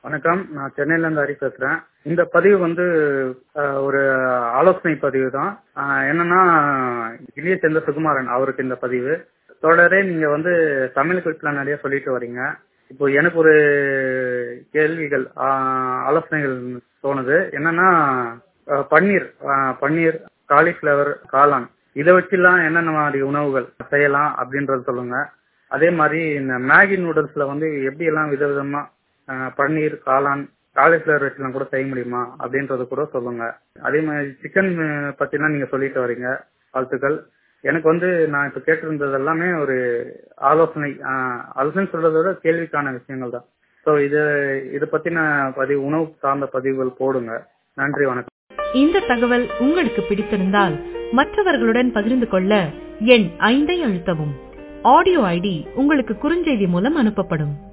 வணக்கம் நான் சென்னையில இருந்து ஹரி பேசுறேன் இந்த பதிவு வந்து அஹ், ஒரு ஆலோசனை பதிவு தான் அஹ், என்னன்னா இளைய சேர்ந்த சுகுமாரன் அவருக்கு இந்த பதிவு தொடரே நீங்க வந்து தமிழ் குறிப்பில் நிறைய சொல்லிட்டு வரீங்க இப்போ எனக்கு ஒரு கேள்விகள் அஹ், ஆலோசனைகள் தோணுது என்னன்னா அஹ், பன்னீர் அஹ், பன்னீர் காலிஃபிளவர் காளான் இதை வச்சுலாம் என்னென்ன மாதிரி உணவுகள் செய்யலாம் அப்படின்றத சொல்லுங்க அதே மாதிரி இந்த மேகி நூடுல்ஸ்ல வந்து எப்படி எல்லாம் விதவிதமா அஹ், பன்னீர் காளான் காலிஃபிளவர் வச்சுலாம் கூட செய்ய முடியுமா அப்படின்றத கூட சொல்லுங்க அதே மாதிரி சிக்கன் பத்திலாம் நீங்க சொல்லிட்டு வரீங்க வாழ்த்துக்கள் எனக்கு வந்து நான் இப்ப கேட்டிருந்தது எல்லாமே ஒரு ஆலோசனை அஹ், ஆலோசனை சொல்றதை விட கேள்விக்கான விஷயங்கள் தான் ஸோ இது இதை பத்தின பதிவு உணவு சார்ந்த பதிவுகள் போடுங்க நன்றி வணக்கம் இந்த தகவல் உங்களுக்கு பிடித்திருந்தால் மற்றவர்களுடன் பகிர்ந்து கொள்ள எண் ஐந்தை அழுத்தவும் ஆடியோ ஐடி உங்களுக்கு குறுஞ்செய்தி மூலம் அனுப்பப்படும்